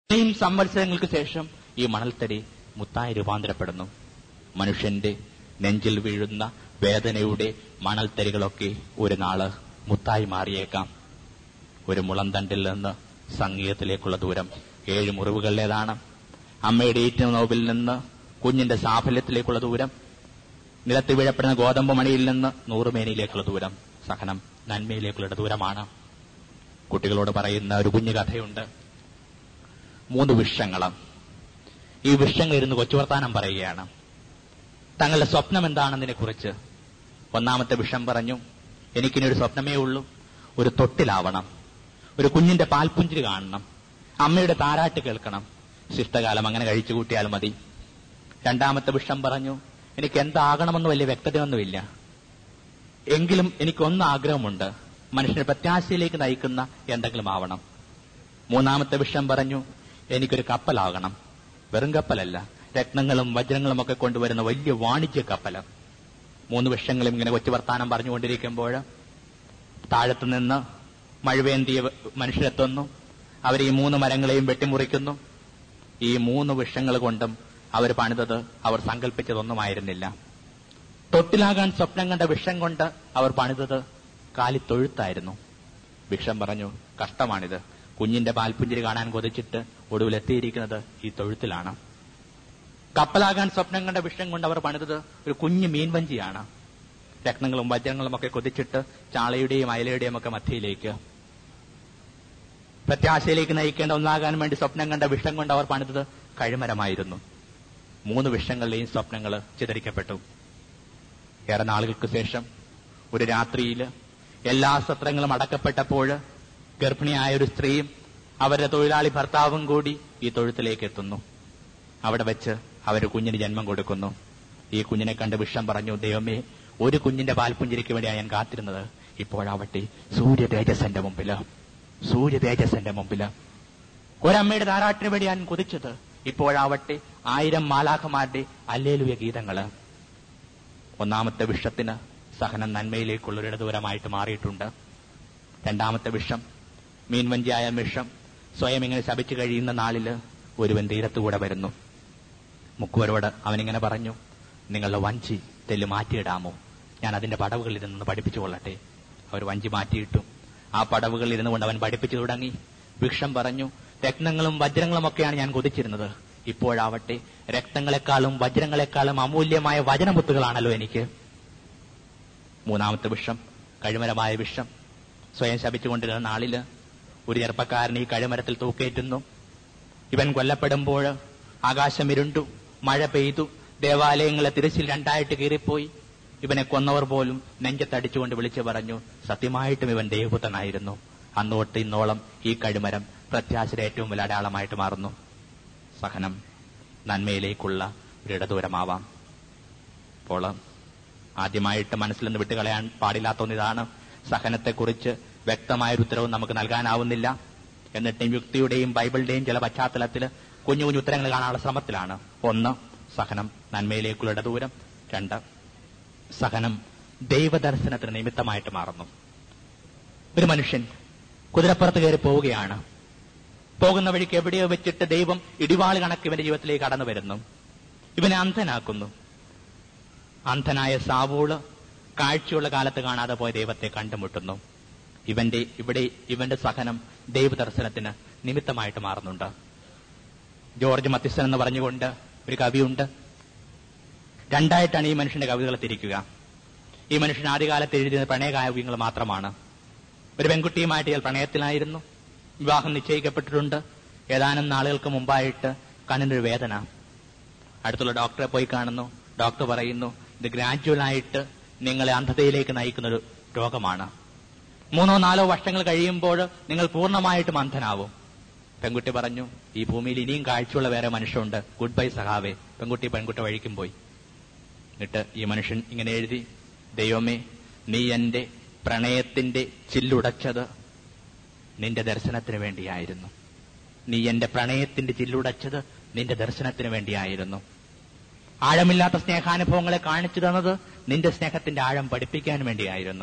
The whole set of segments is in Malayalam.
ഇത്രയും സംവത്സരങ്ങൾക്ക് ശേഷം ഈ മണൽത്തരി മുത്തായി രൂപാന്തരപ്പെടുന്നു മനുഷ്യന്റെ നെഞ്ചിൽ വീഴുന്ന വേദനയുടെ മണൽത്തരികളൊക്കെ ഒരു നാള് മുത്തായി മാറിയേക്കാം ഒരു മുളന്തണ്ടിൽ നിന്ന് സംഗീതത്തിലേക്കുള്ള ദൂരം ഏഴ് മുറിവുകളിലേതാണ് അമ്മയുടെ ഈറ്റ നോവിൽ നിന്ന് കുഞ്ഞിന്റെ സാഫല്യത്തിലേക്കുള്ള ദൂരം നിലത്ത് വീഴപ്പെടുന്ന ഗോതമ്പ് മണിയിൽ നിന്ന് നൂറുമേനിയിലേക്കുള്ള ദൂരം സഹനം നന്മയിലേക്കുള്ള ദൂരമാണ് കുട്ടികളോട് പറയുന്ന ഒരു കുഞ്ഞു കഥയുണ്ട് മൂന്ന് വിഷങ്ങള് ഈ വിഷങ്ങൾ ഇരുന്ന് കൊച്ചുവർത്താനം പറയുകയാണ് തങ്ങളുടെ സ്വപ്നം എന്താണെന്നതിനെ കുറിച്ച് ഒന്നാമത്തെ വിഷം പറഞ്ഞു എനിക്കിനി ഒരു സ്വപ്നമേ ഉള്ളൂ ഒരു തൊട്ടിലാവണം ഒരു കുഞ്ഞിന്റെ പാൽപുഞ്ചിരി കാണണം അമ്മയുടെ താരാട്ട് കേൾക്കണം ശിഷ്ടകാലം അങ്ങനെ കഴിച്ചു കൂട്ടിയാൽ മതി രണ്ടാമത്തെ വിഷം പറഞ്ഞു എനിക്ക് എന്താകണമെന്ന് വലിയ വ്യക്തതയൊന്നുമില്ല എങ്കിലും എനിക്കൊന്ന് ആഗ്രഹമുണ്ട് മനുഷ്യനെ പ്രത്യാശയിലേക്ക് നയിക്കുന്ന എന്തെങ്കിലും ആവണം മൂന്നാമത്തെ വിഷം പറഞ്ഞു എനിക്കൊരു കപ്പലാകണം വെറും കപ്പലല്ല രത്നങ്ങളും വജ്രങ്ങളും ഒക്കെ കൊണ്ടുവരുന്ന വലിയ വാണിജ്യ കപ്പല് മൂന്ന് വിഷങ്ങളും ഇങ്ങനെ കൊച്ചു വർത്താനം പറഞ്ഞുകൊണ്ടിരിക്കുമ്പോൾ താഴത്തു നിന്ന് മഴവേന്തിയ മനുഷ്യരെത്തുന്നു അവർ ഈ മൂന്ന് മരങ്ങളെയും വെട്ടിമുറിക്കുന്നു ഈ മൂന്ന് വിഷങ്ങൾ കൊണ്ടും അവർ പണിതത് അവർ സങ്കല്പിച്ചതൊന്നുമായിരുന്നില്ല തൊട്ടിലാകാൻ സ്വപ്നം കണ്ട വിഷം കൊണ്ട് അവർ പണിതത് കാലിത്തൊഴുത്തായിരുന്നു വിഷം പറഞ്ഞു കഷ്ടമാണിത് കുഞ്ഞിന്റെ പാൽപുഞ്ചിരി കാണാൻ കൊതിച്ചിട്ട് ഒടുവിൽ എത്തിയിരിക്കുന്നത് ഈ തൊഴുത്തിലാണ് കപ്പലാകാൻ സ്വപ്നം കണ്ട വിഷം കൊണ്ട് അവർ പണിതത് ഒരു കുഞ്ഞു മീൻവഞ്ചിയാണ് രത്നങ്ങളും വജ്രങ്ങളും ഒക്കെ കൊതിച്ചിട്ട് ചാളയുടെയും അയലയുടെയും ഒക്കെ മധ്യയിലേക്ക് പ്രത്യാശയിലേക്ക് നയിക്കേണ്ട ഒന്നാകാൻ വേണ്ടി സ്വപ്നം കണ്ട വിഷം കൊണ്ട് അവർ പണിതത് കഴിമരമായിരുന്നു മൂന്ന് വിഷങ്ങളുടെയും സ്വപ്നങ്ങൾ ചിതറിക്കപ്പെട്ടു ഏറെ നാളുകൾക്ക് ശേഷം ഒരു രാത്രിയിൽ എല്ലാ സത്രങ്ങളും അടക്കപ്പെട്ടപ്പോൾ ഗർഭിണിയായ ഒരു സ്ത്രീയും അവരുടെ തൊഴിലാളി ഭർത്താവും കൂടി ഈ തൊഴുത്തിലേക്ക് എത്തുന്നു അവിടെ വെച്ച് അവർ കുഞ്ഞിന് ജന്മം കൊടുക്കുന്നു ഈ കുഞ്ഞിനെ കണ്ട് വിഷം പറഞ്ഞു ദൈവമേ ഒരു കുഞ്ഞിന്റെ പാൽപുഞ്ചിരിക്ക് വേണ്ടിയാണ് ഞാൻ കാത്തിരുന്നത് ഇപ്പോഴാവട്ടെ സൂര്യ തേജസ്സന്റെ മുമ്പില് സൂര്യ തേജസ്സന്റെ മുമ്പില് ഒരമ്മയുടെ താരാട്ടിന് വേണ്ടി ഞാൻ കുതിച്ചത് ഇപ്പോഴാവട്ടെ ആയിരം മാലാഖമാരുടെ അല്ലേലുയ ഗീതങ്ങള് ഒന്നാമത്തെ വിഷത്തിന് സഹനം നന്മയിലേക്കുള്ള ഒരു ദൂരമായിട്ട് മാറിയിട്ടുണ്ട് രണ്ടാമത്തെ വിഷം മീൻവഞ്ചിയായ വിഷം സ്വയം ഇങ്ങനെ ശപിച്ചു കഴിയുന്ന നാളില് ഒരുവൻ തീരത്തുകൂടെ വരുന്നു മുക്കുവരോട് അവനിങ്ങനെ പറഞ്ഞു നിങ്ങളുടെ വഞ്ചി തെല്ല് മാറ്റിയിടാമോ ഞാൻ അതിന്റെ പടവുകളിൽ നിന്ന് പഠിപ്പിച്ചു കൊള്ളട്ടെ അവർ വഞ്ചി മാറ്റിയിട്ടു ആ പടവുകളിൽ ഇരുന്നു കൊണ്ട് അവൻ പഠിപ്പിച്ചു തുടങ്ങി വിഷം പറഞ്ഞു രത്നങ്ങളും വജ്രങ്ങളും ഒക്കെയാണ് ഞാൻ കൊതിച്ചിരുന്നത് ഇപ്പോഴാവട്ടെ രക്തങ്ങളെക്കാളും വജ്രങ്ങളെക്കാളും അമൂല്യമായ വചനമുത്തുകളാണല്ലോ എനിക്ക് മൂന്നാമത്തെ വിഷം കഴിമരമായ വിഷം സ്വയം ശപിച്ചുകൊണ്ടിരുന്ന നാളില് ഒരു ചെറുപ്പക്കാരൻ ഈ കഴിമരത്തിൽ തൂക്കേറ്റുന്നു ഇവൻ കൊല്ലപ്പെടുമ്പോൾ ആകാശം ഇരുണ്ടു മഴ പെയ്തു ദേവാലയങ്ങളെ തിരച്ചിൽ രണ്ടായിട്ട് കീറിപ്പോയി ഇവനെ കൊന്നവർ പോലും നെഞ്ചത്തടിച്ചുകൊണ്ട് വിളിച്ചു പറഞ്ഞു സത്യമായിട്ടും ഇവൻ ദേവപുത്രനായിരുന്നു അന്നോട്ട് ഇന്നോളം ഈ കഴിമരം പ്രത്യാശയുടെ ഏറ്റവും വലിയ അടയാളമായിട്ട് മാറുന്നു സഹനം നന്മയിലേക്കുള്ള ഒരിടദൂരമാവാം അപ്പോൾ ആദ്യമായിട്ട് മനസ്സിൽ നിന്ന് വിട്ടുകളയാൻ പാടില്ലാത്ത ഒന്നിതാണ് സഹനത്തെക്കുറിച്ച് വ്യക്തമായൊരു ഉത്തരവും നമുക്ക് നൽകാനാവുന്നില്ല എന്നിട്ടും യുക്തിയുടെയും ബൈബിളിന്റെയും ചില പശ്ചാത്തലത്തിൽ കുഞ്ഞു കുഞ്ഞു ഉത്തരങ്ങൾ കാണാനുള്ള ശ്രമത്തിലാണ് ഒന്ന് സഹനം നന്മയിലേക്കുള്ള ഇടദൂരം രണ്ട് സഹനം ദൈവദർശനത്തിന് നിമിത്തമായിട്ട് മാറുന്നു ഒരു മനുഷ്യൻ കുതിരപ്പുറത്ത് കയറി പോവുകയാണ് പോകുന്ന വഴിക്ക് എവിടെയോ വെച്ചിട്ട് ദൈവം ഇടിവാള് കണക്ക് ഇവന്റെ ജീവിതത്തിലേക്ക് കടന്നു വരുന്നു ഇവനെ അന്ധനാക്കുന്നു അന്ധനായ സാവൂള് കാഴ്ചയുള്ള കാലത്ത് കാണാതെ പോയ ദൈവത്തെ കണ്ടുമുട്ടുന്നു ഇവന്റെ ഇവിടെ ഇവന്റെ സഹനം ദൈവദർശനത്തിന് നിമിത്തമായിട്ട് മാറുന്നുണ്ട് ജോർജ് മത്തിസൻ എന്ന് പറഞ്ഞുകൊണ്ട് ഒരു കവിയുണ്ട് രണ്ടായിട്ടാണ് ഈ മനുഷ്യന്റെ കവിതകൾ തിരിക്കുക ഈ മനുഷ്യൻ ആദ്യകാലത്ത് എഴുതിയ പ്രണയകാവ്യങ്ങൾ മാത്രമാണ് ഒരു പെൺകുട്ടിയുമായിട്ട് ഇയാൾ പ്രണയത്തിലായിരുന്നു വിവാഹം നിശ്ചയിക്കപ്പെട്ടിട്ടുണ്ട് ഏതാനും നാളുകൾക്ക് മുമ്പായിട്ട് കണ്ണിനൊരു വേദന അടുത്തുള്ള ഡോക്ടറെ പോയി കാണുന്നു ഡോക്ടർ പറയുന്നു ഇത് ഗ്രാജുവൽ ആയിട്ട് നിങ്ങളെ അന്ധതയിലേക്ക് നയിക്കുന്ന ഒരു രോഗമാണ് മൂന്നോ നാലോ വർഷങ്ങൾ കഴിയുമ്പോൾ നിങ്ങൾ പൂർണ്ണമായിട്ടും അന്ധനാവും പെൺകുട്ടി പറഞ്ഞു ഈ ഭൂമിയിൽ ഇനിയും കാഴ്ചയുള്ള വേറെ മനുഷ്യരുണ്ട് ഗുഡ് ബൈ സഹാവേ പെൺകുട്ടി പെൺകുട്ടി വഴിക്കും പോയി എന്നിട്ട് ഈ മനുഷ്യൻ ഇങ്ങനെ എഴുതി ദൈവമേ നീ എന്റെ പ്രണയത്തിന്റെ ചില്ലുടച്ചത് നിന്റെ ദർശനത്തിന് വേണ്ടിയായിരുന്നു നീ എന്റെ പ്രണയത്തിന്റെ ചില്ലുടച്ചത് നിന്റെ ദർശനത്തിന് വേണ്ടിയായിരുന്നു ആഴമില്ലാത്ത സ്നേഹാനുഭവങ്ങളെ കാണിച്ചു തന്നത് നിന്റെ സ്നേഹത്തിന്റെ ആഴം പഠിപ്പിക്കാൻ വേണ്ടിയായിരുന്നു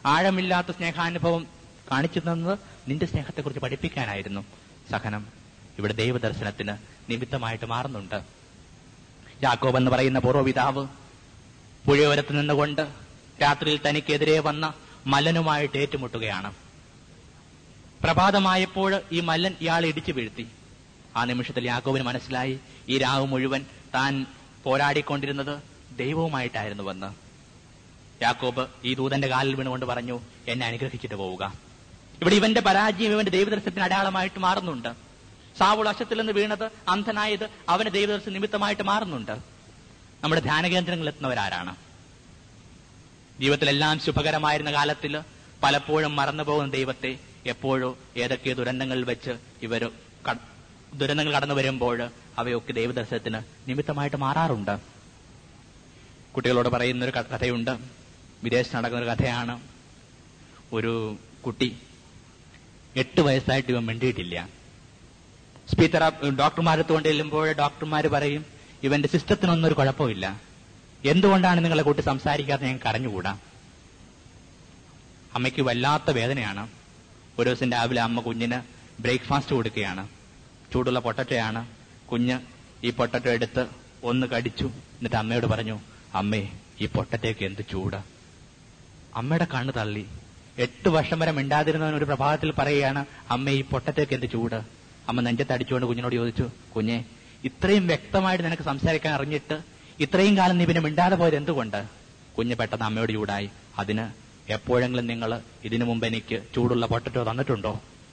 ആഴമില്ലാത്ത സ്നേഹാനുഭവം കാണിച്ചു തന്നത് നിന്റെ സ്നേഹത്തെക്കുറിച്ച് പഠിപ്പിക്കാനായിരുന്നു സഹനം ഇവിടെ ദൈവദർശനത്തിന് നിമിത്തമായിട്ട് മാറുന്നുണ്ട് യാക്കോബ് എന്ന് പറയുന്ന പൂർവ്വപിതാവ് പുഴയോരത്ത് നിന്നുകൊണ്ട് രാത്രിയിൽ തനിക്കെതിരെ വന്ന മല്ലനുമായിട്ട് ഏറ്റുമുട്ടുകയാണ് പ്രഭാതമായപ്പോൾ ഈ മല്ലൻ ഇയാളെ ഇടിച്ചു വീഴ്ത്തി ആ നിമിഷത്തിൽ യാക്കോബിന് മനസ്സിലായി ഈ രാവ് മുഴുവൻ താൻ പോരാടിക്കൊണ്ടിരുന്നത് ദൈവവുമായിട്ടായിരുന്നുവെന്ന് യാക്കോബ് ഈ ദൂതന്റെ കാലിൽ വീണുകൊണ്ട് പറഞ്ഞു എന്നെ അനുഗ്രഹിച്ചിട്ട് പോവുക ഇവിടെ ഇവന്റെ പരാജയം ഇവന്റെ ദൈവദർശനത്തിന് അടയാളമായിട്ട് മാറുന്നുണ്ട് സാവുൾ അശത്തിൽ നിന്ന് വീണത് അന്ധനായത് അവന് ദൈവദർശന നിമിത്തമായിട്ട് മാറുന്നുണ്ട് നമ്മുടെ ധ്യാനകേന്ദ്രങ്ങളിൽ എത്തുന്നവരാരാണ് ജീവിതത്തിലെല്ലാം ശുഭകരമായിരുന്ന കാലത്തിൽ പലപ്പോഴും മറന്നുപോകുന്ന ദൈവത്തെ എപ്പോഴോ ഏതൊക്കെ ദുരന്തങ്ങളിൽ വെച്ച് ഇവർ ദുരന്തങ്ങൾ കടന്നു വരുമ്പോൾ അവയൊക്കെ ദൈവദർശനത്തിന് നിമിത്തമായിട്ട് മാറാറുണ്ട് കുട്ടികളോട് പറയുന്നൊരു ക- കഥയുണ്ട് വിദേശത്ത് നടക്കുന്ന ഒരു കഥയാണ് ഒരു കുട്ടി എട്ട് വയസ്സായിട്ട് ഇവൻ മിണ്ടിയിട്ടില്ല സ്പീക്കർ ഡോക്ടർമാരത്ത് കൊണ്ട് ചെല്ലുമ്പോൾ ഡോക്ടർമാർ പറയും ഇവന്റെ സിസ്റ്റത്തിനൊന്നും ഒരു കുഴപ്പമില്ല എന്തുകൊണ്ടാണ് നിങ്ങളെ കൂട്ടി സംസാരിക്കാതെ ഞങ്ങൾക്ക് അറിഞ്ഞുകൂടാ അമ്മയ്ക്ക് വല്ലാത്ത വേദനയാണ് ഒരു ദിവസം രാവിലെ അമ്മ കുഞ്ഞിന് ബ്രേക്ക്ഫാസ്റ്റ് കൊടുക്കുകയാണ് ചൂടുള്ള പൊട്ടറ്റയാണ് കുഞ്ഞ് ഈ പൊട്ടറ്റോ എടുത്ത് ഒന്ന് കടിച്ചു എന്നിട്ട് അമ്മയോട് പറഞ്ഞു അമ്മേ ഈ പൊട്ടറ്റയ്ക്ക് എന്ത് ചൂട് അമ്മയുടെ കണ്ണ് തള്ളി എട്ട് വർഷം വരെ മിണ്ടാതിരുന്നവൻ ഒരു പ്രഭാതത്തിൽ പറയുകയാണ് അമ്മ ഈ പൊട്ടറ്റയ്ക്ക് എന്ത് ചൂട് അമ്മ നെഞ്ചത്ത് അടിച്ചുകൊണ്ട് കുഞ്ഞിനോട് ചോദിച്ചു കുഞ്ഞെ ഇത്രയും വ്യക്തമായിട്ട് നിനക്ക് സംസാരിക്കാൻ അറിഞ്ഞിട്ട് ഇത്രയും കാലം നീ പിന്നെ മിണ്ടാതെ പോയത് എന്തുകൊണ്ട് കുഞ്ഞ് പെട്ടെന്ന് അമ്മയോട് ചൂടായി അതിന് എപ്പോഴെങ്കിലും നിങ്ങൾ ഇതിനു മുമ്പ് എനിക്ക് ചൂടുള്ള പൊട്ടറ്റോ തന്നിട്ടുണ്ടോ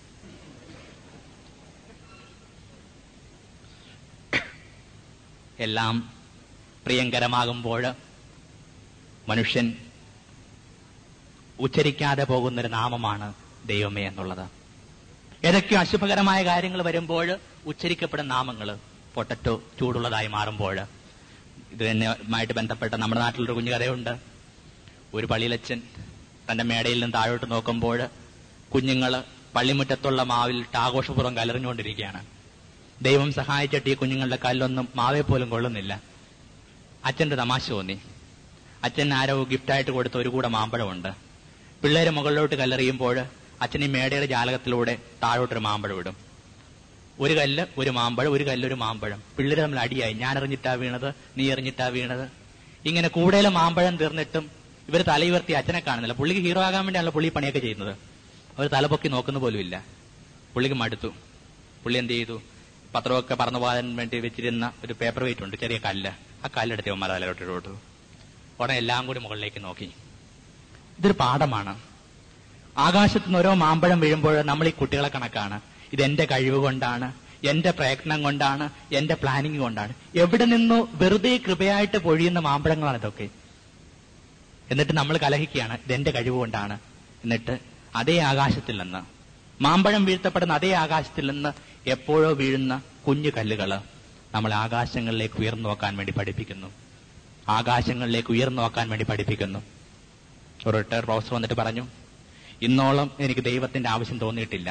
എല്ലാം പ്രിയങ്കരമാകുമ്പോൾ മനുഷ്യൻ ഉച്ചരിക്കാതെ പോകുന്നൊരു നാമമാണ് ദൈവമേ എന്നുള്ളത് ഏതൊക്കെയോ അശുഭകരമായ കാര്യങ്ങൾ വരുമ്പോൾ ഉച്ചരിക്കപ്പെടുന്ന നാമങ്ങൾ പൊട്ടറ്റോ ചൂടുള്ളതായി മാറുമ്പോൾ ഇത് തന്നെയുമായിട്ട് ബന്ധപ്പെട്ട നമ്മുടെ നാട്ടിലൊരു കുഞ്ഞു കഥയുണ്ട് ഒരു പള്ളിയിലച്ചൻ തന്റെ മേടയിൽ നിന്ന് താഴോട്ട് നോക്കുമ്പോൾ കുഞ്ഞുങ്ങൾ പള്ളിമുറ്റത്തുള്ള മാവിൽ ആഘോഷപൂർവ്വം കലറിഞ്ഞുകൊണ്ടിരിക്കുകയാണ് ദൈവം സഹായിച്ചിട്ട് ഈ കുഞ്ഞുങ്ങളുടെ കല്ലൊന്നും മാവെ പോലും കൊള്ളുന്നില്ല അച്ഛന്റെ തമാശ തോന്നി അച്ഛൻ ആരോ ഗിഫ്റ്റായിട്ട് കൊടുത്ത ഒരു കൂടെ മാമ്പഴമുണ്ട് പിള്ളേര് മുകളിലോട്ട് കല്ലെറിയുമ്പോൾ അച്ഛൻ ഈ മേടയുടെ ജാലകത്തിലൂടെ താഴോട്ടൊരു മാമ്പഴം ഇടും ഒരു കല്ല് ഒരു മാമ്പഴം ഒരു കല്ല് ഒരു മാമ്പഴം പിള്ളേര് തമ്മിൽ അടിയായി ഞാൻ എറിഞ്ഞിട്ടാ വീണത് നീ എറിഞ്ഞിട്ടാ വീണത് ഇങ്ങനെ കൂടുതൽ മാമ്പഴം തീർന്നിട്ടും ഇവർ തലയുയർത്തി അച്ഛനെ കാണുന്നില്ല പുള്ളിക്ക് ഹീറോ ആകാൻ വേണ്ടിയാണല്ലോ പുള്ളി ഈ പണിയൊക്കെ ചെയ്യുന്നത് അവർ തലപൊക്കി നോക്കുന്ന പോലുമില്ല പുള്ളിക്ക് മടുത്തു പുള്ളി എന്ത് ചെയ്തു പത്രമൊക്കെ പറന്നു പോകാൻ വേണ്ടി വെച്ചിരുന്ന ഒരു പേപ്പർ വെയിറ്റ് ഉണ്ട് ചെറിയ കല്ല് ആ കല്ലെടുത്ത് ഇവന്മാർ തലയിലോട്ട് ഇട്ടു ഉടനെ എല്ലാം കൂടി മുകളിലേക്ക് നോക്കി ഇതൊരു പാഠമാണ് ആകാശത്ത് നിന്ന് ഓരോ മാമ്പഴം വീഴുമ്പോൾ നമ്മൾ ഈ കുട്ടികളെ കണക്കാണ് ഇത് എന്റെ കഴിവ് കൊണ്ടാണ് എന്റെ പ്രയത്നം കൊണ്ടാണ് എന്റെ പ്ലാനിങ് കൊണ്ടാണ് എവിടെ നിന്നോ വെറുതെ കൃപയായിട്ട് പൊഴിയുന്ന മാമ്പഴങ്ങളാണ് ഇതൊക്കെ എന്നിട്ട് നമ്മൾ കലഹിക്കുകയാണ് ഇതെന്റെ കഴിവ് കൊണ്ടാണ് എന്നിട്ട് അതേ ആകാശത്തിൽ നിന്ന് മാമ്പഴം വീഴ്ത്തപ്പെടുന്ന അതേ ആകാശത്തിൽ നിന്ന് എപ്പോഴോ വീഴുന്ന കുഞ്ഞു കല്ലുകള് നമ്മൾ ആകാശങ്ങളിലേക്ക് ഉയർന്നു നോക്കാൻ വേണ്ടി പഠിപ്പിക്കുന്നു ആകാശങ്ങളിലേക്ക് ഉയർന്നു നോക്കാൻ വേണ്ടി പഠിപ്പിക്കുന്നു ഒരു റിട്ടയർ പ്രൊഫസർ വന്നിട്ട് പറഞ്ഞു ഇന്നോളം എനിക്ക് ദൈവത്തിന്റെ ആവശ്യം തോന്നിയിട്ടില്ല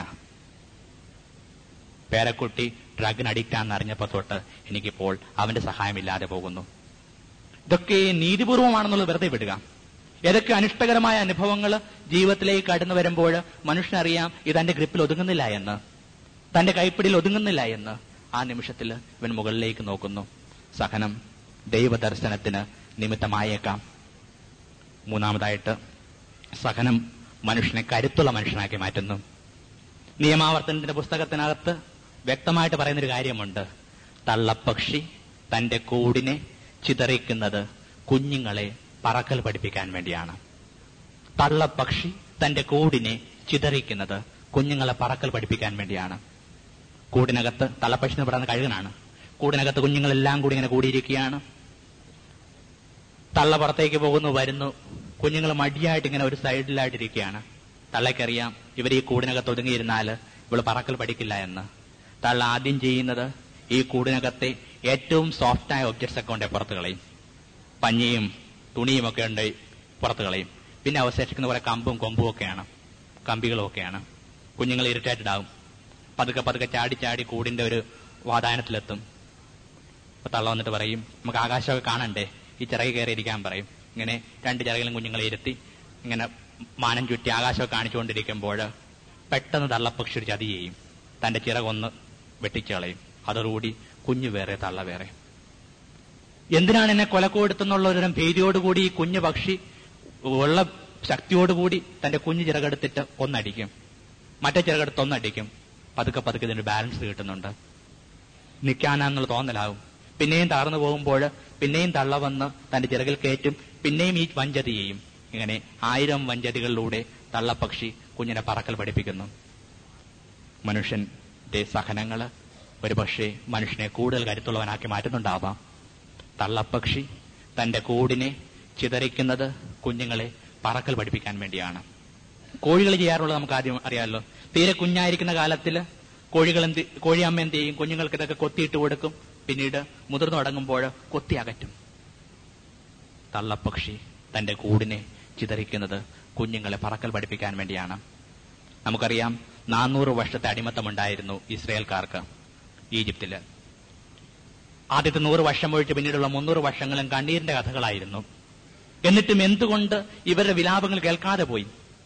പേരക്കുട്ടി ഡ്രഗിന് അഡിക്റ്റ് ആണെന്ന് അറിഞ്ഞപ്പോ തൊട്ട് എനിക്കിപ്പോൾ അവന്റെ സഹായമില്ലാതെ പോകുന്നു ഇതൊക്കെ നീതിപൂർവമാണെന്നുള്ളത് വെറുതെ വിടുക ഏതൊക്കെ അനിഷ്ടകരമായ അനുഭവങ്ങൾ ജീവിതത്തിലേക്ക് കടന്നു വരുമ്പോൾ മനുഷ്യനറിയാം ഇത് എന്റെ ഗ്രിപ്പിൽ ഒതുങ്ങുന്നില്ല എന്ന് തന്റെ കൈപ്പിടിയിൽ ഒതുങ്ങുന്നില്ല എന്ന് ആ നിമിഷത്തിൽ ഇവൻ മുകളിലേക്ക് നോക്കുന്നു സഹനം ദൈവദർശനത്തിന് നിമിത്തമായേക്കാം മൂന്നാമതായിട്ട് സഹനം മനുഷ്യനെ കരുത്തുള്ള മനുഷ്യനാക്കി മാറ്റുന്നു നിയമാവർത്തനത്തിന്റെ പുസ്തകത്തിനകത്ത് വ്യക്തമായിട്ട് പറയുന്നൊരു കാര്യമുണ്ട് തള്ളപ്പക്ഷി തന്റെ കൂടിനെ ചിതറിക്കുന്നത് കുഞ്ഞുങ്ങളെ പറക്കൽ പഠിപ്പിക്കാൻ വേണ്ടിയാണ് തള്ളപ്പക്ഷി തന്റെ കൂടിനെ ചിതറിക്കുന്നത് കുഞ്ഞുങ്ങളെ പറക്കൽ പഠിപ്പിക്കാൻ വേണ്ടിയാണ് കൂടിനകത്ത് തള്ളപ്പക്ഷി എന്ന് പറയുന്ന കഴുകനാണ് കൂടിനകത്ത് കുഞ്ഞുങ്ങളെല്ലാം കൂടി ഇങ്ങനെ കൂടിയിരിക്കുകയാണ് തള്ള പുറത്തേക്ക് പോകുന്നു വരുന്നു കുഞ്ഞുങ്ങൾ മടിയായിട്ട് ഇങ്ങനെ ഒരു സൈഡിലായിട്ടിരിക്കുകയാണ് തള്ളയ്ക്കറിയാം ഇവർ ഈ കൂടിനകത്ത് ഒതുങ്ങിയിരുന്നാൽ ഇവള് പറക്കൽ പഠിക്കില്ല എന്ന് തള്ള ആദ്യം ചെയ്യുന്നത് ഈ കൂടിനകത്തെ ഏറ്റവും സോഫ്റ്റായ ഒബ്ജക്ട്സ് ഒക്കെ ഉണ്ട് പുറത്ത് കളയും പഞ്ഞിയും തുണിയും ഒക്കെ ഉണ്ട് പുറത്ത് കളയും പിന്നെ അവശേഷിക്കുന്ന കുറെ കമ്പും കൊമ്പും ഒക്കെയാണ് കമ്പികളും ഒക്കെയാണ് കുഞ്ഞുങ്ങൾ ഇറിറ്റേറ്റഡ് ആവും പതുക്കെ പതുക്കെ ചാടി ചാടി കൂടിന്റെ ഒരു വാതായനത്തിലെത്തും അപ്പൊ തള്ള വന്നിട്ട് പറയും നമുക്ക് ആകാശമൊക്കെ കാണണ്ടേ ഈ ചിറക് കയറി ഇരിക്കാൻ പറയും ഇങ്ങനെ രണ്ട് ചിറകിലും കുഞ്ഞുങ്ങളെ ഇരുത്തി ഇങ്ങനെ മാനം ചുറ്റി ആകാശമൊക്കെ കാണിച്ചുകൊണ്ടിരിക്കുമ്പോൾ പെട്ടെന്ന് തള്ളപ്പക്ഷി ഒരു ചതി ചെയ്യും തന്റെ ചിറകൊന്ന് വെട്ടിച്ചു കളയും അതോടുകൂടി കുഞ്ഞു വേറെ തള്ള വേറെ എന്തിനാണ് എന്നെ കൊലക്കൊടുത്തെന്നുള്ള ഒരു ഭീതിയോടുകൂടി ഈ കുഞ്ഞു പക്ഷി ഉള്ള ശക്തിയോടുകൂടി തന്റെ കുഞ്ഞു ചിറകെടുത്തിട്ട് ഒന്നടിക്കും മറ്റേ ചിറകെടുത്ത് ഒന്നടിക്കും പതുക്കെ പതുക്കെ ഇതിന് ബാലൻസ് കിട്ടുന്നുണ്ട് നിൽക്കാനാന്നുള്ള തോന്നലാവും പിന്നെയും തളർന്നു പോകുമ്പോൾ പിന്നെയും തള്ള വന്ന് തന്റെ ചിറകിൽ കയറ്റും പിന്നെയും ഈ വഞ്ചതി ചെയ്യും ഇങ്ങനെ ആയിരം വഞ്ചതികളിലൂടെ തള്ളപ്പക്ഷി കുഞ്ഞിനെ പറക്കൽ പഠിപ്പിക്കുന്നു മനുഷ്യന്റെ സഹനങ്ങള് ഒരുപക്ഷെ മനുഷ്യനെ കൂടുതൽ കരുത്തുള്ളവനാക്കി മാറ്റുന്നുണ്ടാവാം തള്ളപ്പക്ഷി തന്റെ കൂടിനെ ചിതറിക്കുന്നത് കുഞ്ഞുങ്ങളെ പറക്കൽ പഠിപ്പിക്കാൻ വേണ്ടിയാണ് കോഴികൾ ചെയ്യാറുള്ളത് നമുക്ക് ആദ്യം അറിയാമല്ലോ തീരെ കുഞ്ഞായിരിക്കുന്ന കാലത്തില് കോഴികൾ എന്ത് കോഴിയമ്മ എന്ത് ചെയ്യും കുഞ്ഞുങ്ങൾക്ക് ഇതൊക്കെ കൊത്തിയിട്ട് കൊടുക്കും പിന്നീട് മുതിർന്നു തുടങ്ങുമ്പോൾ കൊത്തി അകറ്റും തള്ളപ്പക്ഷി തന്റെ കൂടിനെ ചിതറിക്കുന്നത് കുഞ്ഞുങ്ങളെ പറക്കൽ പഠിപ്പിക്കാൻ വേണ്ടിയാണ് നമുക്കറിയാം നാനൂറ് വർഷത്തെ അടിമത്തമുണ്ടായിരുന്നു ഇസ്രയേൽക്കാർക്ക് ഈജിപ്തില് ആദ്യത്തെ നൂറ് വർഷം ഒഴിച്ച് പിന്നീടുള്ള മുന്നൂറ് വർഷങ്ങളും കണ്ണീരിന്റെ കഥകളായിരുന്നു എന്നിട്ടും എന്തുകൊണ്ട് ഇവരുടെ വിലാപങ്ങൾ കേൾക്കാതെ പോയി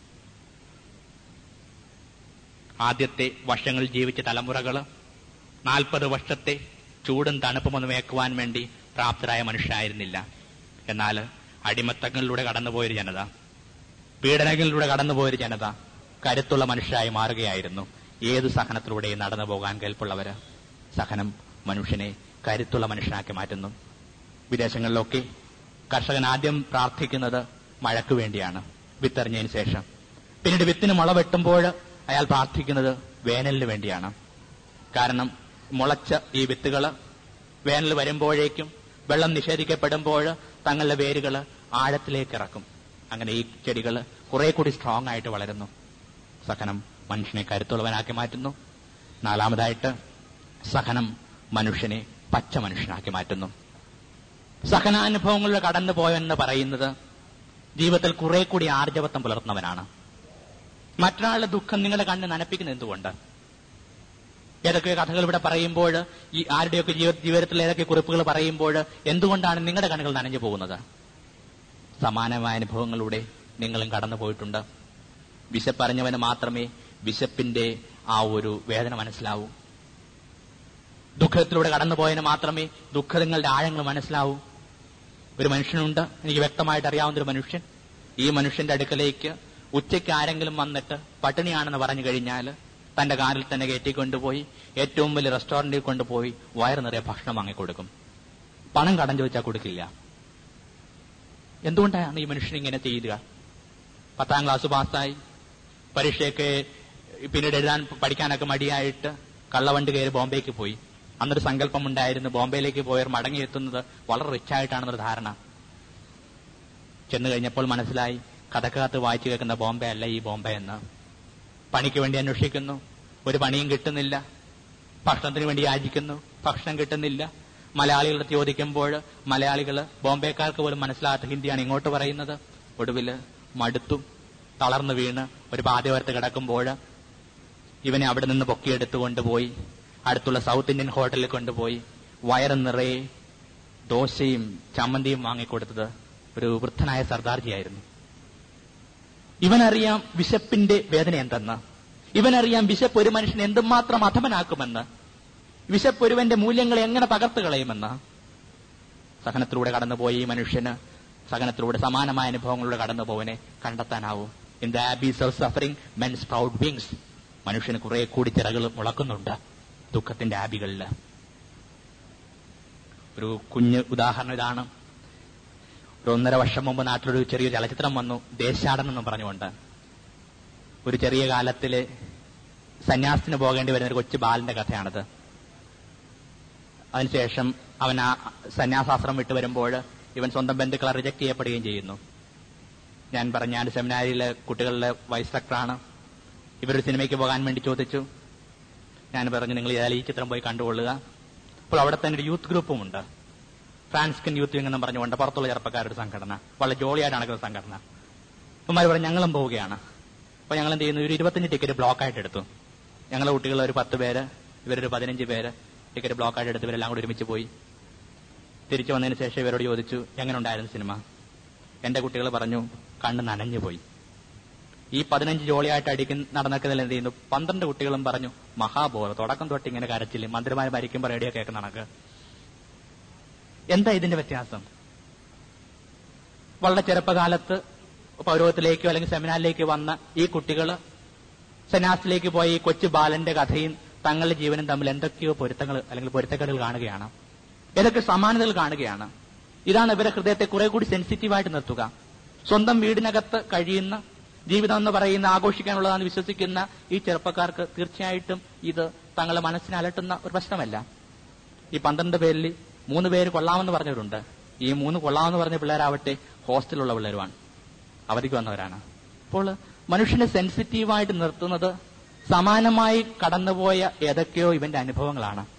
ആദ്യത്തെ വർഷങ്ങളിൽ ജീവിച്ച തലമുറകൾ നാൽപ്പത് വർഷത്തെ ചൂടും തണുപ്പും ഒന്ന് വേക്കുവാൻ വേണ്ടി പ്രാപ്തരായ മനുഷ്യരായിരുന്നില്ല എന്നാൽ അടിമത്തങ്ങളിലൂടെ കടന്നുപോയൊരു ജനത പീഡനങ്ങളിലൂടെ കടന്നുപോയൊരു ജനത കരുത്തുള്ള മനുഷ്യരായി മാറുകയായിരുന്നു ഏത് സഹനത്തിലൂടെയും നടന്നു പോകാൻ കേൾപ്പുള്ളവര് സഹനം മനുഷ്യനെ കരുത്തുള്ള മനുഷ്യനാക്കി മാറ്റുന്നു വിദേശങ്ങളിലൊക്കെ കർഷകൻ ആദ്യം പ്രാർത്ഥിക്കുന്നത് മഴയ്ക്ക് വേണ്ടിയാണ് വിത്തെറിഞ്ഞതിന് ശേഷം പിന്നീട് വിത്തിന് മുള വെട്ടുമ്പോൾ അയാൾ പ്രാർത്ഥിക്കുന്നത് വേനലിന് വേണ്ടിയാണ് കാരണം മുളച്ച ഈ വിത്തുകൾ വേനൽ വരുമ്പോഴേക്കും വെള്ളം നിഷേധിക്കപ്പെടുമ്പോൾ തങ്ങളുടെ വേരുകൾ ആഴത്തിലേക്ക് ഇറക്കും അങ്ങനെ ഈ ചെടികൾ കുറെ കൂടി സ്ട്രോങ് ആയിട്ട് വളരുന്നു സഹനം മനുഷ്യനെ കരുത്തുള്ളവനാക്കി മാറ്റുന്നു നാലാമതായിട്ട് സഹനം മനുഷ്യനെ പച്ച മനുഷ്യനാക്കി മാറ്റുന്നു സഹനാനുഭവങ്ങളിലൂടെ കടന്നു പോയെന്ന് പറയുന്നത് ജീവിതത്തിൽ കുറെ കൂടി ആർജവത്വം പുലർത്തുന്നവനാണ് മറ്റൊരാളുടെ ദുഃഖം നിങ്ങളുടെ കണ്ണ് നനപ്പിക്കുന്നത് എന്തുകൊണ്ട് ഏതൊക്കെ കഥകൾ ഇവിടെ പറയുമ്പോൾ ഈ ആരുടെയൊക്കെ ജീവ- ജീവിതത്തിൽ ഏതൊക്കെ കുറിപ്പുകൾ പറയുമ്പോൾ എന്തുകൊണ്ടാണ് നിങ്ങളുടെ കണ്ണുകൾ നനഞ്ഞു പോകുന്നത് സമാനമായ അനുഭവങ്ങളിലൂടെ നിങ്ങളും കടന്നു പോയിട്ടുണ്ട് വിശപ്പറിഞ്ഞവന് മാത്രമേ വിശപ്പിന്റെ ആ ഒരു വേദന മനസ്സിലാവൂ ദുഃഖത്തിലൂടെ കടന്നുപോയതിന് മാത്രമേ ദുഃഖങ്ങളുടെ ആഴങ്ങൾ മനസ്സിലാവൂ ഒരു മനുഷ്യനുണ്ട് എനിക്ക് വ്യക്തമായിട്ട് അറിയാവുന്ന ഒരു മനുഷ്യൻ ഈ മനുഷ്യന്റെ അടുക്കലേക്ക് ഉച്ചയ്ക്ക് ആരെങ്കിലും വന്നിട്ട് പട്ടിണിയാണെന്ന് പറഞ്ഞു കഴിഞ്ഞാൽ തന്റെ കാറിൽ തന്നെ കയറ്റിക്കൊണ്ടുപോയി ഏറ്റവും വലിയ റെസ്റ്റോറന്റിൽ കൊണ്ടുപോയി വയറ് നിറയെ ഭക്ഷണം വാങ്ങിക്കൊടുക്കും പണം കടം ചോദിച്ചാൽ കൊടുക്കില്ല എന്തുകൊണ്ടാണ് ഈ മനുഷ്യൻ ഇങ്ങനെ ചെയ്യുക പത്താം ക്ലാസ് പാസ്സായി പരീക്ഷയൊക്കെ പിന്നീട് എഴുതാൻ പഠിക്കാനൊക്കെ മടിയായിട്ട് കള്ളവണ്ടി കയറി ബോംബെക്ക് പോയി അന്നൊരു സങ്കല്പം ഉണ്ടായിരുന്നു ബോംബെയിലേക്ക് പോയവർ മടങ്ങിയെത്തുന്നത് വളരെ റിച്ച് ആയിട്ടാണെന്നൊരു ധാരണ ചെന്ന് കഴിഞ്ഞപ്പോൾ മനസ്സിലായി കഥക്കകത്ത് വായിച്ചു കേൾക്കുന്ന ബോംബെ അല്ല ഈ ബോംബെ എന്ന് പണിക്ക് വേണ്ടി അന്വേഷിക്കുന്നു ഒരു പണിയും കിട്ടുന്നില്ല ഭക്ഷണത്തിന് വേണ്ടി യാചിക്കുന്നു ഭക്ഷണം കിട്ടുന്നില്ല മലയാളികളുടെ ചോദിക്കുമ്പോൾ മലയാളികൾ ബോംബെക്കാർക്ക് പോലും മനസ്സിലാകാത്ത ഹിന്ദിയാണ് ഇങ്ങോട്ട് പറയുന്നത് ഒടുവിൽ മടുത്തു തളർന്നു വീണ് ഒരു പാതയോരത്ത് കിടക്കുമ്പോൾ ഇവനെ അവിടെ നിന്ന് പൊക്കിയെടുത്ത് കൊണ്ടുപോയി അടുത്തുള്ള സൗത്ത് ഇന്ത്യൻ ഹോട്ടലിൽ കൊണ്ടുപോയി വയറ് നിറയെ ദോശയും ചമ്മന്തിയും വാങ്ങിക്കൊടുത്തത് ഒരു വൃദ്ധനായ സർദാർജിയായിരുന്നു ഇവനറിയാം വിശപ്പിന്റെ വേദന എന്തെന്ന് ഇവനറിയാം വിശപ്പ് ഒരു മനുഷ്യനെ എന്തുമാത്രം അധമനാക്കുമെന്ന് വിശപ്പ് ഒരുവന്റെ മൂല്യങ്ങളെ എങ്ങനെ തകർത്ത് കളയുമെന്ന് സഹനത്തിലൂടെ കടന്നുപോയ ഈ മനുഷ്യന് സഹനത്തിലൂടെ സമാനമായ അനുഭവങ്ങളിലൂടെ കടന്നുപോവനെ കണ്ടെത്താനാവും in the abyss of suffering men's proud wings മനുഷ്യന് കുറെ കൂടി ചിറകൾ മുളക്കുന്നുണ്ട് ദുഃഖത്തിന്റെ ആബികളില് ഒരു കുഞ്ഞ് ഉദാഹരണം ഇതാണ് ഒരു ഒന്നര വർഷം മുമ്പ് നാട്ടിലൊരു ചെറിയ ചലച്ചിത്രം വന്നു ദേശാടനം എന്ന് പറഞ്ഞുകൊണ്ട് ഒരു ചെറിയ കാലത്തില് സന്യാസത്തിന് പോകേണ്ടി വരുന്ന ഒരു കൊച്ചു ബാലന്റെ കഥയാണത് അതിനുശേഷം അവൻ ആ സന്യാസാശ്രമം വിട്ടു വരുമ്പോൾ ഇവൻ സ്വന്തം ബന്ധുക്കളെ റിജക്ട് ചെയ്യപ്പെടുകയും ചെയ്യുന്നു ഞാൻ പറഞ്ഞ ഞാൻ സെമിനാരിയിലെ കുട്ടികളുടെ വൈസ് ഡയറക്ടറാണ് ഇവരൊരു സിനിമയ്ക്ക് പോകാൻ വേണ്ടി ചോദിച്ചു ഞാൻ പറഞ്ഞു നിങ്ങൾ ഏതായാലും ഈ ചിത്രം പോയി കണ്ടുകൊള്ളുക അപ്പോൾ അവിടെ തന്നെ ഒരു യൂത്ത് ഗ്രൂപ്പും ഉണ്ട് ഫ്രാൻസ്കൻ യൂത്ത് വിങ് എന്നും പറഞ്ഞുകൊണ്ട് പുറത്തുള്ള ചെറുപ്പക്കാരുടെ സംഘടന വളരെ ജോളിയായിട്ട് നടക്കുന്ന സംഘടന അവന്മാർ പറഞ്ഞു ഞങ്ങളും പോവുകയാണ് അപ്പൊ ഞങ്ങൾ എന്ത് ചെയ്യുന്നു ഒരു ഇരുപത്തഞ്ച് ടിക്കറ്റ് ബ്ലോക്ക് ആയിട്ട് എടുത്തു ഞങ്ങളുടെ കുട്ടികൾ ഒരു പത്ത് പേര് ഇവരൊരു പതിനഞ്ച് പേര് ടിക്കറ്റ് ബ്ലോക്ക് ആയിട്ട് എടുത്ത് ഇവരെല്ലാം കൂടി ഒരുമിച്ച് പോയി തിരിച്ചു വന്നതിന് ശേഷം ഇവരോട് ചോദിച്ചു എങ്ങനെ ഉണ്ടായിരുന്നു സിനിമ എന്റെ കുട്ടികൾ പറഞ്ഞു കണ്ണ് നനഞ്ഞു പോയി ഈ പതിനഞ്ച് ജോളിയായിട്ട് അടിക്കുന്ന നടന്നതിൽ എന്ത് ചെയ്യുന്നു പന്ത്രണ്ട് കുട്ടികളും പറഞ്ഞു മഹാബോധം തുടക്കം തൊട്ട് ഇങ്ങനെ കരച്ചില്ല മന്ത്രിമാർ മരിക്കുമ്പോൾ റേഡിയോ കേൾക്കുന്ന കണക്ക് എന്താ ഇതിന്റെ വ്യത്യാസം വളരെ ചെറുപ്പകാലത്ത് പൗരവത്തിലേക്കോ അല്ലെങ്കിൽ സെമിനാറിലേക്ക് വന്ന ഈ കുട്ടികൾ സന്യാസത്തിലേക്ക് പോയ ഈ കൊച്ചു ബാലന്റെ കഥയും തങ്ങളുടെ ജീവനും തമ്മിൽ എന്തൊക്കെയോ പൊരുത്തങ്ങൾ അല്ലെങ്കിൽ പൊരുത്തക്കേടുകൾ കാണുകയാണ് ഏതൊക്കെ സമാനതകൾ കാണുകയാണ് ഇതാണ് ഇവരെ ഹൃദയത്തെ കുറെ കൂടി സെൻസിറ്റീവായിട്ട് നിർത്തുക സ്വന്തം വീടിനകത്ത് കഴിയുന്ന ജീവിതം എന്ന് പറയുന്ന ആഘോഷിക്കാനുള്ളതാണെന്ന് വിശ്വസിക്കുന്ന ഈ ചെറുപ്പക്കാർക്ക് തീർച്ചയായിട്ടും ഇത് തങ്ങളുടെ മനസ്സിനെ അലട്ടുന്ന ഒരു പ്രശ്നമല്ല ഈ പന്ത്രണ്ട് പേരിൽ മൂന്ന് പേര് കൊള്ളാമെന്ന് പറഞ്ഞവരുണ്ട് ഈ മൂന്ന് കൊള്ളാമെന്ന് പറഞ്ഞ പിള്ളേരാവട്ടെ ഹോസ്റ്റലുള്ള പിള്ളേരുമാണ് അവധിക്ക് വന്നവരാണ് അപ്പോൾ മനുഷ്യനെ സെൻസിറ്റീവായിട്ട് നിർത്തുന്നത് സമാനമായി കടന്നുപോയ ഏതൊക്കെയോ ഇവന്റെ അനുഭവങ്ങളാണ്